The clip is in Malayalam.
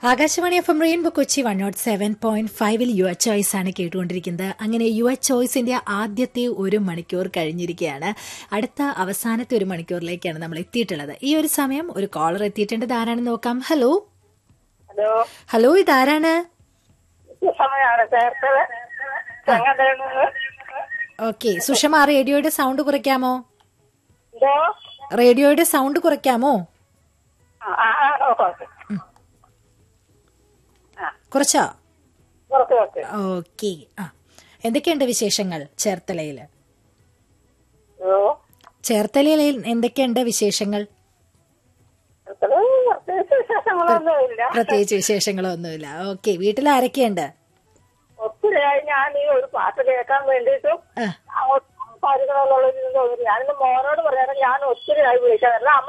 Akashvani F M rainbow Kochi one not seven point ഫൈവിൽ യുവ ചോയ്സ് ആണ് കേട്ടുകൊണ്ടിരിക്കുന്നത് അങ്ങനെ യുവ ചോയ്സിന്റെ ആദ്യത്തെ ഒരു മണിക്കൂർ കഴിഞ്ഞിരിക്കുകയാണ് അടുത്ത അവസാനത്തെ ഒരു മണിക്കൂറിലേക്കാണ് നമ്മൾ എത്തിയിട്ടുള്ളത് ഈ ഒരു സമയം ഒരു കോളർ എത്തിയിട്ടുണ്ട് ഇതാരാണെന്ന് നോക്കാം ഹലോ ഹലോ ഹലോ ഇതാരാണ് സമയമാണ് ചേർത്തത് ചെങ്ങന്തയിൽ നിന്ന് ഓക്കെ സുഷമ റേഡിയോയുടെ സൗണ്ട് കുറയ്ക്കാമോ എന്തോ റേഡിയോയുടെ സൗണ്ട് കുറയ്ക്കാമോ ആ ആ ആ, ഓ, കുറച്ച് കുറച്ചോ കുറച്ച് കുറച്ച് ഓക്കെ ആ എന്തൊക്കെയുണ്ട് വിശേഷങ്ങൾ ചേർത്തലയിൽ ഓ ചേർത്തലയിൽ എന്തൊക്കെയുണ്ട് വിശേഷങ്ങൾ ചേർത്തല പ്രത്യേകിച്ച് വിശേഷങ്ങളൊന്നും ഇല്ല പ്രത്യേകിച്ച് വിശേഷങ്ങളൊന്നുമില്ല ഓക്കെ വീട്ടിൽ ആരൊക്കെയുണ്ട് ഒത്തിരിയായി ഞാൻ ഈ ഒരു പാട്ട് കേൾക്കാൻ വേണ്ടിയിട്ടും ആ അങ്ങോട്ട് സംസാരിക്കണമെന്നുള്ളൊരു ഇത് തോന്നി ഞാനിന്ന് മോനോട് പറയാനും ഞാൻ ഒത്തിരിയായി വിളിക്കാൻ അമ്മ